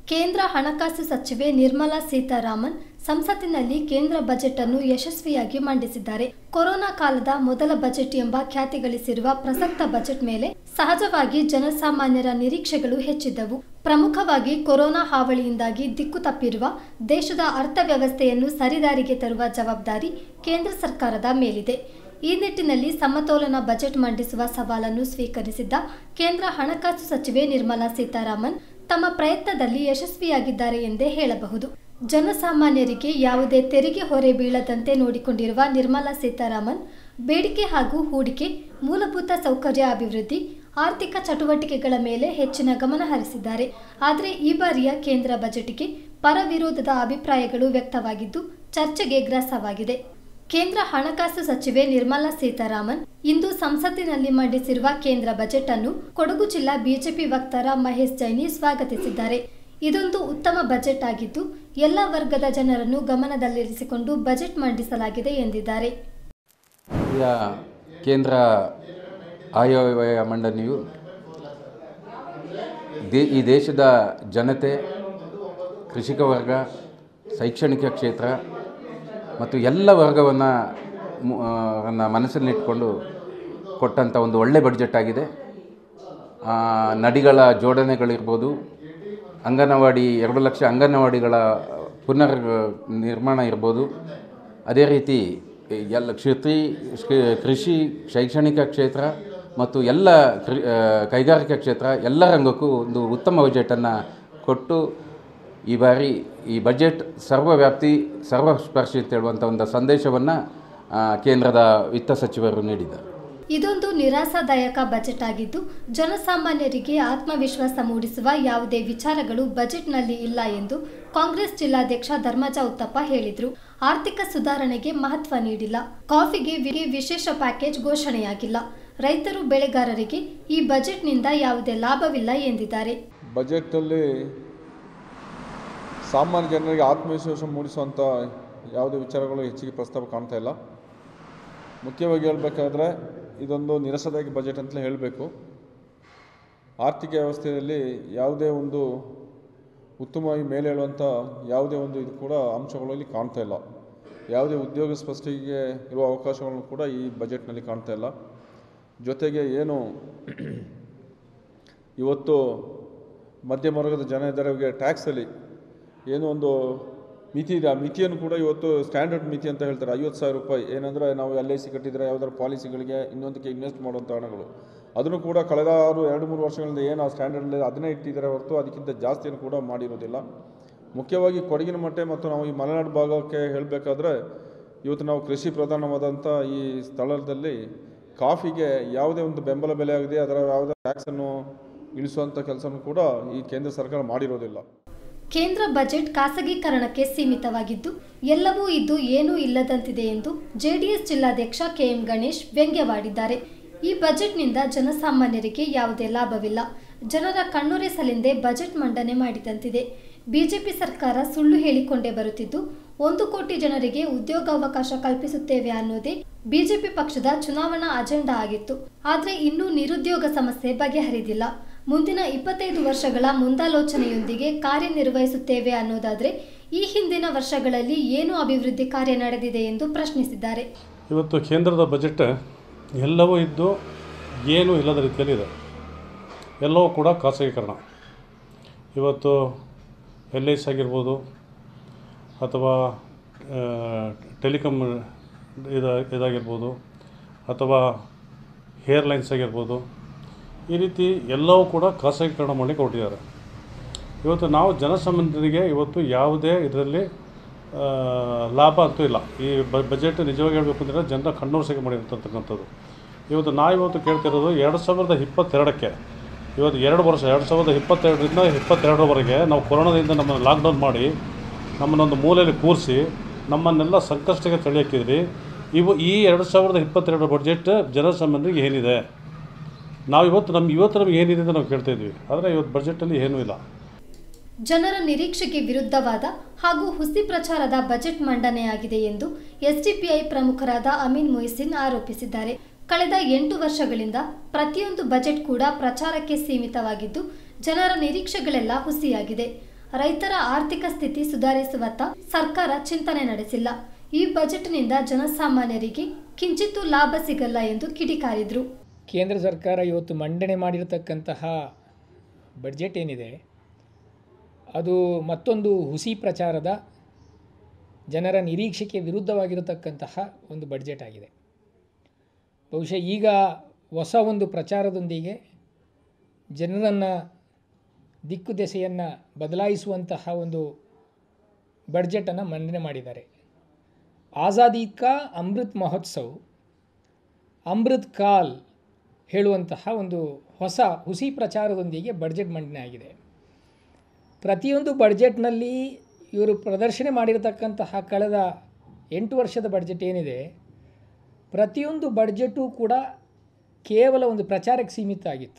ಕೇಂದ್ರ ಹಣಕಾಸು ಸಚಿವೆ ನಿರ್ಮಲಾ ಸೀತಾರಾಮನ್ ಸಂಸತ್ತಿನಲ್ಲಿ ಕೇಂದ್ರ ಬಜೆಟ್ ಅನ್ನು ಯಶಸ್ವಿಯಾಗಿ ಮಂಡಿಸಿದ್ದಾರೆ ಕೊರೋನಾ ಕಾಲದ ಮೊದಲ ಬಜೆಟ್ ಎಂಬ ಖ್ಯಾತಿ ಗಳಿಸಿರುವ ಪ್ರಸಕ್ತ ಬಜೆಟ್ ಮೇಲೆ ಸಹಜವಾಗಿ ಜನಸಾಮಾನ್ಯರ ನಿರೀಕ್ಷೆಗಳು ಹೆಚ್ಚಿದ್ದವು ಪ್ರಮುಖವಾಗಿ ಕೊರೋನಾ ಹಾವಳಿಯಿಂದಾಗಿ ದಿಕ್ಕು ತಪ್ಪಿರುವ ದೇಶದ ಅರ್ಥವ್ಯವಸ್ಥೆಯನ್ನು ಸರಿದಾರಿಗೆ ತರುವ ಜವಾಬ್ದಾರಿ ಕೇಂದ್ರ ಸರ್ಕಾರದ ಮೇಲಿದೆ ಈ ನಿಟ್ಟಿನಲ್ಲಿ ಸಮತೋಲನ ಬಜೆಟ್ ಮಂಡಿಸುವ ಸವಾಲನ್ನು ಸ್ವೀಕರಿಸಿದ್ದ ಕೇಂದ್ರ ಹಣಕಾಸು ಸಚಿವೆ ನಿರ್ಮಲಾ ಸೀತಾರಾಮನ್ ತಮ್ಮ ಪ್ರಯತ್ನದಲ್ಲಿ ಯಶಸ್ವಿಯಾಗಿದ್ದಾರೆ ಎಂದೇ ಹೇಳಬಹುದು ಜನಸಾಮಾನ್ಯರಿಗೆ ಯಾವುದೇ ತೆರಿಗೆ ಹೊರೆ ಬೀಳದಂತೆ ನೋಡಿಕೊಂಡಿರುವ ನಿರ್ಮಲಾ ಸೀತಾರಾಮನ್ ಬೇಡಿಕೆ ಹಾಗೂ ಹೂಡಿಕೆ ಮೂಲಭೂತ ಸೌಕರ್ಯ ಅಭಿವೃದ್ಧಿ ಆರ್ಥಿಕ ಚಟುವಟಿಕೆಗಳ ಮೇಲೆ ಹೆಚ್ಚಿನ ಗಮನ ಹರಿಸಿದ್ದಾರೆ ಆದರೆ ಈ ಬಾರಿಯ ಕೇಂದ್ರ ಬಜೆಟ್ಗೆ ಪರ ವಿರೋಧದ ಅಭಿಪ್ರಾಯಗಳು ವ್ಯಕ್ತವಾಗಿದ್ದು ಚರ್ಚೆಗೆ ಗ್ರಾಸವಾಗಿದೆ ಕೇಂದ್ರ ಹಣಕಾಸು ಸಚಿವೆ ನಿರ್ಮಲಾ ಸೀತಾರಾಮನ್ ಇಂದು ಸಂಸತ್ತಿನಲ್ಲಿ ಮಂಡಿಸಿರುವ ಕೇಂದ್ರ ಬಜೆಟ್ ಅನ್ನು ಕೊಡಗು ಜಿಲ್ಲಾ ಬಿಜೆಪಿ ವಕ್ತಾರ ಮಹೇಶ್ ಜೈನಿ ಸ್ವಾಗತಿಸಿದ್ದಾರೆ ಇದೊಂದು ಉತ್ತಮ ಬಜೆಟ್ ಆಗಿದ್ದು ಎಲ್ಲ ವರ್ಗದ ಜನರನ್ನು ಗಮನದಲ್ಲಿರಿಸಿಕೊಂಡು ಬಜೆಟ್ ಮಂಡಿಸಲಾಗಿದೆ ಎಂದಿದ್ದಾರೆ ಈಗ ಕೇಂದ್ರ ಆಯವ್ಯಯ ಮಂಡನೆಯು ದೇ ಈ ದೇಶದ ಜನತೆ ಕೃಷಿಕ ವರ್ಗ ಶೈಕ್ಷಣಿಕ ಕ್ಷೇತ್ರ ಮತ್ತು ಎಲ್ಲ ವರ್ಗವನ್ನು ಮನಸ್ಸಲ್ಲಿಟ್ಕೊಂಡು ಕೊಟ್ಟಂಥ ಒಂದು ಒಳ್ಳೆ ಬಡ್ಜೆಟ್ ಆಗಿದೆ ಆ, ನಡಿಗಳ ಜೋಡಣೆಗಳಿರ್ಬೋದು ಅಂಗನವಾಡಿ ಎರಡು ಲಕ್ಷ ಅಂಗನವಾಡಿಗಳ ಪುನರ್ ನಿರ್ಮಾಣ ಇರ್ಬೋದು ಅದೇ ರೀತಿ ಎಲ್ಲ ಕ್ಷೇತ್ರಿ ಶ್ರೀ- ಕೃಷಿ ಶೈಕ್ಷಣಿಕ ಕ್ಷೇತ್ರ ಮತ್ತು ಎಲ್ಲ ಕೃ ಆ, ಕೈಗಾರಿಕಾ ಕ್ಷೇತ್ರ ಎಲ್ಲ ರಂಗಕ್ಕೂ ಒಂದು ಉತ್ತಮ ಬಜೆಟನ್ನು ಕೊಟ್ಟು ಈ ಬಾರಿ ಈ ಬಜೆಟ್ ಸರ್ವವ್ಯಾಪ್ತಿ ಸರ್ವಸ್ಪರ್ಶಿ ಅಂತ ಹೇಳುವಂಥ ಒಂದು ಸಂದೇಶವನ್ನು ಕೇಂದ್ರದ ವಿತ್ತ ಸಚಿವರು ನೀಡಿದ್ದಾರೆ ಇದೊಂದು ನಿರಾಶಾದಾಯಕ ಬಜೆಟ್ ಆಗಿದ್ದು ಜನಸಾಮಾನ್ಯರಿಗೆ ಆತ್ಮವಿಶ್ವಾಸ ಮೂಡಿಸುವ ಯಾವುದೇ ವಿಚಾರಗಳು ಬಜೆಟ್ನಲ್ಲಿ ಇಲ್ಲ ಎಂದು ಕಾಂಗ್ರೆಸ್ ಜಿಲ್ಲಾಧ್ಯಕ್ಷ ಧರ್ಮಜ ಉತ್ತಪ್ಪ ಹೇಳಿದರು ಆರ್ಥಿಕ ಸುಧಾರಣೆಗೆ ಮಹತ್ವ ನೀಡಿಲ್ಲ ಕಾಫಿಗೆ ವಿ- ವಿಶೇಷ ಪ್ಯಾಕೇಜ್ ಘೋಷಣೆಯಾಗಿಲ್ಲ ರೈತರು ಬೆಳೆಗಾರರಿಗೆ ಈ ಬಜೆಟ್ನಿಂದ ಯಾವುದೇ ಲಾಭವಿಲ್ಲ ಎಂದಿದ್ದಾರೆ ಬಜೆಟಲ್ಲಿ ಸಾಮಾನ್ಯ ಜನರಿಗೆ ಆತ್ಮವಿಶ್ವಾಸ ಮೂಡಿಸುವಂಥ ಯಾವುದೇ ವಿಚಾರಗಳು ಹೆಚ್ಚಿಗೆ ಪ್ರಸ್ತಾಪ ಕಾಣ್ತಾ ಇಲ್ಲ ಮುಖ್ಯವಾಗಿ ಹೇಳಬೇಕಾದ್ರೆ ಇದೊಂದು ನಿರಸದಾಯಕ ಬಜೆಟ್ ಅಂತಲೇ ಹೇಳಬೇಕು ಆರ್ಥಿಕ ವ್ಯವಸ್ಥೆಯಲ್ಲಿ ಯಾವುದೇ ಒಂದು ಉತ್ತಮವಾಗಿ ಮೇಲೆ ಹೇಳುವಂಥ ಯಾವುದೇ ಒಂದು ಇದು ಕೂಡ ಅಂಶಗಳಲ್ಲಿ ಕಾಣ್ತಾ ಇಲ್ಲ ಯಾವುದೇ ಉದ್ಯೋಗ ಸೃಷ್ಟಿಗೆ ಇರುವ ಅವಕಾಶಗಳನ್ನು ಕೂಡ ಈ ಬಜೆಟ್ನಲ್ಲಿ ಕಾಣ್ತಾ ಇಲ್ಲ ಜೊತೆಗೆ ಏನು ಇವತ್ತು ಮಧ್ಯಮ ವರ್ಗದ ಜನ ಇದ್ದಾರೆ ಅವರಿಗೆ ಟ್ಯಾಕ್ಸಲ್ಲಿ ಏನೋ ಒಂದು ಮಿತಿ ಇದೆ ಆ ಮಿತಿಯನ್ನು ಕೂಡ ಇವತ್ತು ಸ್ಟ್ಯಾಂಡರ್ಡ್ ಮಿತಿ ಅಂತ ಹೇಳ್ತಾರೆ ಐವತ್ತು ಸಾವಿರ ರೂಪಾಯಿ ಏನಂದರೆ ನಾವು ಎಲ್ ಐ ಸಿ ಕಟ್ಟಿದರೆ ಯಾವ್ದಾದ್ರು ಪಾಲಿಸಿಗಳಿಗೆ ಇನ್ನೊಂದಕ್ಕೆ ಇನ್ವೆಸ್ಟ್ ಮಾಡುವಂಥ ಹಣಗಳು ಅದನ್ನು ಕೂಡ ಕಳೆದ ಆರು ಎರಡು ಮೂರು ವರ್ಷಗಳಿಂದ ಏನು ಆ ಸ್ಟ್ಯಾಂಡರ್ಡ್ ಅದನ್ನೇ ಇಟ್ಟಿದ್ದಾರೆ ಹೊರತು ಅದಕ್ಕಿಂತ ಜಾಸ್ತಿಯನ್ನು ಕೂಡ ಮಾಡಿರೋದಿಲ್ಲ ಮುಖ್ಯವಾಗಿ ಕೊಡಗಿನ ಮಟ್ಟೆ ಮತ್ತು ನಾವು ಈ ಮಲೆನಾಡು ಭಾಗಕ್ಕೆ ಹೇಳಬೇಕಾದ್ರೆ ಇವತ್ತು ನಾವು ಕೃಷಿ ಪ್ರಧಾನವಾದಂಥ ಈ ಸ್ಥಳದಲ್ಲಿ ಕಾಫಿಗೆ ಯಾವುದೇ ಒಂದು ಬೆಂಬಲ ಬೆಲೆ ಆಗಿದೆ ಅದರ ಯಾವುದೇ ಟ್ಯಾಕ್ಸನ್ನು ಇಳಿಸುವಂಥ ಕೆಲಸನೂ ಕೂಡ ಈ ಕೇಂದ್ರ ಸರ್ಕಾರ ಮಾಡಿರೋದಿಲ್ಲ ಕೇಂದ್ರ ಬಜೆಟ್ ಖಾಸಗೀಕರಣಕ್ಕೆ ಸೀಮಿತವಾಗಿದ್ದು ಎಲ್ಲವೂ ಇದ್ದು ಏನೂ ಇಲ್ಲದಂತಿದೆ ಎಂದು ಜೆಡಿಎಸ್ ಜಿಲ್ಲಾಧ್ಯಕ್ಷ ಕೆಎಂ ಗಣೇಶ್ ವ್ಯಂಗ್ಯವಾಡಿದ್ದಾರೆ ಈ ಬಜೆಟ್ನಿಂದ ಜನಸಾಮಾನ್ಯರಿಗೆ ಯಾವುದೇ ಲಾಭವಿಲ್ಲ ಜನರ ಕಣ್ಣೊರೆಸಲೆಂದೇ ಬಜೆಟ್ ಮಂಡನೆ ಮಾಡಿದಂತಿದೆ ಬಿಜೆಪಿ ಸರ್ಕಾರ ಸುಳ್ಳು ಹೇಳಿಕೊಂಡೇ ಬರುತ್ತಿದ್ದು ಒಂದು ಕೋಟಿ ಜನರಿಗೆ ಉದ್ಯೋಗಾವಕಾಶ ಕಲ್ಪಿಸುತ್ತೇವೆ ಅನ್ನೋದೇ ಬಿಜೆಪಿ ಪಕ್ಷದ ಚುನಾವಣಾ ಅಜೆಂಡಾ ಆಗಿತ್ತು ಆದರೆ ಇನ್ನೂ ನಿರುದ್ಯೋಗ ಸಮಸ್ಯೆ ಬಗೆಹರಿದಿಲ್ಲ ಮುಂದಿನ ಇಪ್ಪತ್ತೈದು ವರ್ಷಗಳ ಮುಂದಾಲೋಚನೆಯೊಂದಿಗೆ ಕಾರ್ಯನಿರ್ವಹಿಸುತ್ತೇವೆ ಅನ್ನೋದಾದರೆ ಈ ಹಿಂದಿನ ವರ್ಷಗಳಲ್ಲಿ ಏನು ಅಭಿವೃದ್ಧಿ ಕಾರ್ಯ ನಡೆದಿದೆ ಎಂದು ಪ್ರಶ್ನಿಸಿದ್ದಾರೆ ಇವತ್ತು ಕೇಂದ್ರದ ಬಜೆಟ್ ಎಲ್ಲವೂ ಇದ್ದು ಏನೂ ಇಲ್ಲದ ರೀತಿಯಲ್ಲಿದೆ ಎಲ್ಲವೂ ಕೂಡ ಖಾಸಗೀಕರಣ ಇವತ್ತು ಎಲ್ ಐ ಸಿ ಆಗಿರ್ಬೋದು ಅಥವಾ ಟೆಲಿಕಾಮ್ ಇದು ಇದಾಗಿರ್ಬೋದು ಅಥವಾ ಏರ್ಲೈನ್ಸ್ ಆಗಿರ್ಬೋದು ಈ ರೀತಿ ಎಲ್ಲವೂ ಕೂಡ ಖಾಸಗೀಕರಣ ಮಾಡಲಿಕ್ಕೆ ಹೊರಟಿದ್ದಾರೆ ಇವತ್ತು ನಾವು ಜನಸಾಮಾನ್ಯರಿಗೆ ಇವತ್ತು ಯಾವುದೇ ಇದರಲ್ಲಿ ಆ, ಲಾಭ ಅಂತೂ ಇಲ್ಲ ಈ ಬ- ಬಜೆಟ್ ನಿಜವಾಗಿ ಹೇಳಬೇಕು ಅಂದರೆ ಜನರ ಕಣ್ಣೋರ್ಸಿಕೆ ಮಾಡಿರ್ತಕ್ಕಂಥದ್ದು ಇವತ್ತು ನಾವು ಇವತ್ತು ಕೇಳ್ತಿರೋದು ಎರಡು ಸಾವಿರದ ಇಪ್ಪತ್ತೆರಡಕ್ಕೆ ಇವತ್ತು ಎರಡು ವರ್ಷ ಎರಡು ಸಾವಿರದ ಇಪ್ಪತ್ತೆರಡರಿಂದ ಇಪ್ಪತ್ತೆರಡರವರೆಗೆ ನಾವು ಕೊರೋನಾದಿಂದ ನಮ್ಮನ್ನು ಲಾಕ್ಡೌನ್ ಮಾಡಿ ನಮ್ಮನ್ನೊಂದು ಮೂಲೆಯಲ್ಲಿ ಕೂರಿಸಿ ನಮ್ಮನ್ನೆಲ್ಲ ಸಂಕಷ್ಟಕ್ಕೆ ತಳ್ಳಿಹಾಕಿದ್ರಿ ಇವು ಈ ಎರಡು ಸಾವಿರದ ಇಪ್ಪತ್ತೆರಡರ ಬಡ್ಜೆಟ್ ಜನಸಾಮಾನ್ಯರಿಗೆ ಏನಿದೆ ನಾವು ಇವತ್ತು ನಮ್ಮ ಇವತ್ತು ನಮಗೆ ಏನಿದೆ ಅಂತ ನಾವು ಕೇಳ್ತಾ ಇದ್ವಿ ಆದರೆ ಇವತ್ತು ಬಜೆಟಲ್ಲಿ ಏನೂ ಇಲ್ಲ ಜನರ ನಿರೀಕ್ಷೆಗೆ ವಿರುದ್ಧವಾದ ಹಾಗೂ ಹುಸಿ ಪ್ರಚಾರದ ಬಜೆಟ್ ಮಂಡನೆಯಾಗಿದೆ ಎಂದು ಎಸ್ಡಿಪಿಐ ಪ್ರಮುಖರಾದ ಅಮೀನ್ ಮೊಯ್ಸಿನ್ ಆರೋಪಿಸಿದ್ದಾರೆ ಕಳೆದ ಎಂಟು ವರ್ಷಗಳಿಂದ ಪ್ರತಿಯೊಂದು ಬಜೆಟ್ ಕೂಡ ಪ್ರಚಾರಕ್ಕೆ ಸೀಮಿತವಾಗಿದ್ದು ಜನರ ನಿರೀಕ್ಷೆಗಳೆಲ್ಲ ಹುಸಿಯಾಗಿದೆ ರೈತರ ಆರ್ಥಿಕ ಸ್ಥಿತಿ ಸುಧಾರಿಸುವತ್ತ ಸರ್ಕಾರ ಚಿಂತನೆ ನಡೆಸಿಲ್ಲ ಈ ಬಜೆಟ್ನಿಂದ ಜನಸಾಮಾನ್ಯರಿಗೆ ಕಿಂಚಿತ್ತೂ ಲಾಭ ಸಿಗಲ್ಲ ಎಂದು ಕಿಡಿಕಾರಿದ್ರು ಕೇಂದ್ರ ಸರ್ಕಾರ ಇವತ್ತು ಮಂಡನೆ ಮಾಡಿರತಕ್ಕಂತಹ ಬಡ್ಜೆಟ್ ಏನಿದೆ ಅದು ಮತ್ತೊಂದು ಹುಸಿ ಪ್ರಚಾರದ ಜನರ ನಿರೀಕ್ಷೆಗೆ ವಿರುದ್ಧವಾಗಿರತಕ್ಕಂತಹ ಒಂದು ಬಡ್ಜೆಟ್ ಆಗಿದೆ ಬಹುಶಃ ಈಗ ಹೊಸ ಒಂದು ಪ್ರಚಾರದೊಂದಿಗೆ ಜನರನ್ನು ದಿಕ್ಕು ದೆಸೆಯನ್ನು ಬದಲಾಯಿಸುವಂತಹ ಒಂದು ಬಡ್ಜೆಟನ್ನು ಮಂಡನೆ ಮಾಡಿದ್ದಾರೆ ಆಜಾದಿ ಕಾ ಅಮೃತ್ ಮಹೋತ್ಸವ್ ಅಮೃತ್ ಕಾಲ್ ಹೇಳುವಂತಹ ಒಂದು ಹೊಸ ಹುಸಿ ಪ್ರಚಾರದೊಂದಿಗೆ ಬಡ್ಜೆಟ್ ಮಂಡನೆ ಆಗಿದೆ ಪ್ರತಿಯೊಂದು ಬಡ್ಜೆಟ್ನಲ್ಲಿ ಇವರು ಪ್ರದರ್ಶನ ಮಾಡಿರತಕ್ಕಂತಹ ಕಳೆದ ಎಂಟು ವರ್ಷದ ಬಡ್ಜೆಟ್ ಏನಿದೆ ಪ್ರತಿಯೊಂದು ಬಡ್ಜೆಟು ಕೂಡ ಕೇವಲ ಒಂದು ಪ್ರಚಾರಕ್ಕೆ ಸೀಮಿತ ಆಗಿತ್ತು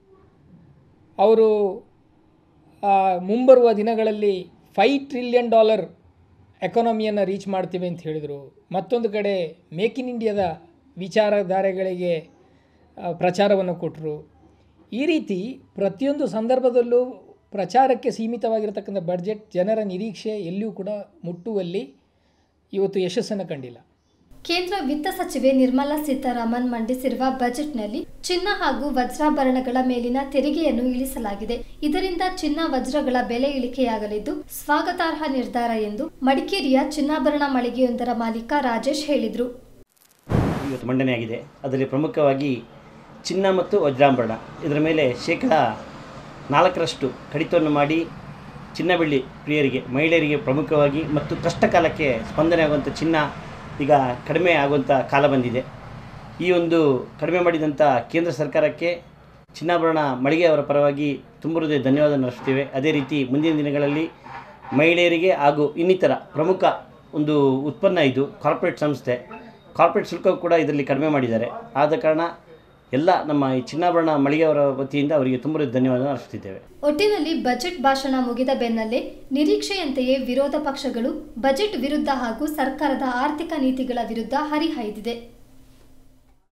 ಅವರು ಆ, ಮುಂಬರುವ ದಿನಗಳಲ್ಲಿ ಫೈ ಟ್ರಿಲಿಯನ್ ಡಾಲರ್ ಎಕಾನಮಿಯನ್ನು ರೀಚ್ ಮಾಡ್ತೀವಿ ಅಂತ ಹೇಳಿದರು ಮತ್ತೊಂದು ಕಡೆ ಮೇಕ್ ಇನ್ ಇಂಡಿಯಾದ ವಿಚಾರಧಾರೆಗಳಿಗೆ ಆ, ಪ್ರಚಾರವನ್ನು ಕೊಟ್ಟರು ಈ ರೀತಿ ಪ್ರತಿಯೊಂದು ಸಂದರ್ಭದಲ್ಲೂ ಪ್ರಚಾರಕ್ಕೆ ಸೀಮಿತವಾಗಿರತಕ್ಕಂಥ ಬಡ್ಜೆಟ್ ಜನರ ನಿರೀಕ್ಷೆ ಎಲ್ಲಿಯೂ ಕೂಡ ಮುಟ್ಟುವಲ್ಲಿ ಇವತ್ತು ಯಶಸ್ಸನ್ನು ಕಂಡಿಲ್ಲ ಕೇಂದ್ರ ವಿತ್ತ ಸಚಿವೆ ನಿರ್ಮಲಾ ಸೀತಾರಾಮನ್ ಮಂಡಿಸಿರುವ ಬಜೆಟ್ನಲ್ಲಿ ಚಿನ್ನ ಹಾಗೂ ವಜ್ರಾಭರಣಗಳ ಮೇಲಿನ ತೆರಿಗೆಯನ್ನು ಇಳಿಸಲಾಗಿದೆ ಇದರಿಂದ ಚಿನ್ನ ವಜ್ರಗಳ ಬೆಲೆ ಇಳಿಕೆಯಾಗಲಿದ್ದು ಸ್ವಾಗತಾರ್ಹ ನಿರ್ಧಾರ ಎಂದು ಮಡಿಕೇರಿಯ ಚಿನ್ನಾಭರಣ ಮಳಿಗೆಯೊಂದರ ಮಾಲೀಕ ರಾಜೇಶ್ ಹೇಳಿದರು ಇವತ್ತು ಮಂಡನೆಯಾಗಿದೆ ಅದರಲ್ಲಿ ಪ್ರಮುಖವಾಗಿ ಚಿನ್ನ ಮತ್ತು ವಜ್ರಾಭರಣ ಇದರ ಮೇಲೆ ಶೇಕಡ ನಾಲ್ಕರಷ್ಟು ಕಡಿತವನ್ನು ಮಾಡಿ ಚಿನ್ನ ಬೆಳ್ಳಿ ಪ್ರಿಯರಿಗೆ ಮಹಿಳೆಯರಿಗೆ ಪ್ರಮುಖವಾಗಿ ಮತ್ತು ಕಷ್ಟ ಕಾಲಕ್ಕೆ ಸ್ಪಂದನೆ ಆಗುವಂಥ ಚಿನ್ನ ಈಗ ಕಡಿಮೆ ಆಗುವಂಥ ಕಾಲ ಬಂದಿದೆ ಈ ಒಂದು ಕಡಿಮೆ ಮಾಡಿದಂಥ ಕೇಂದ್ರ ಸರ್ಕಾರಕ್ಕೆ ಚಿನ್ನಾಭರಣ ಮಳಿಗೆಯವರ ಪರವಾಗಿ ತುಂಬ ಹೃದಯ ಧನ್ಯವಾದ ನಡೆಸ್ತೀವಿ ಅದೇ ರೀತಿ ಮುಂದಿನ ದಿನಗಳಲ್ಲಿ ಮಹಿಳೆಯರಿಗೆ ಹಾಗೂ ಇನ್ನಿತರ ಪ್ರಮುಖ ಒಂದು ಉತ್ಪನ್ನ ಇದು ಕಾರ್ಪೊರೇಟ್ ಸಂಸ್ಥೆ ಕಾರ್ಪೊರೇಟ್ ಶುಲ್ಕ ಕೂಡ ಇದರಲ್ಲಿ ಕಡಿಮೆ ಮಾಡಿದ್ದಾರೆ ಆದ ಕಾರಣ ಎಲ್ಲ ನಮ್ಮ ಈ ಚಿನ್ನಾಭರಣ ಮಳಿಗೆಯವರ ವತಿಯಿಂದ ಅವರಿಗೆ ತುಂಬ ಧನ್ಯವಾದ ಅರ್ಪಿಸುತ್ತಿದ್ದೇವೆ ಒಟ್ಟಿನಲ್ಲಿ ಬಜೆಟ್ ಭಾಷಣ ಮುಗಿದ ಬೆನ್ನಲ್ಲೇ ನಿರೀಕ್ಷೆಯಂತೆಯೇ ವಿರೋಧ ಪಕ್ಷಗಳು ಬಜೆಟ್ ವಿರುದ್ಧ ಹಾಗೂ ಸರ್ಕಾರದ ಆರ್ಥಿಕ ನೀತಿಗಳ ವಿರುದ್ಧ ಹರಿಹಾಯ್ದಿದೆ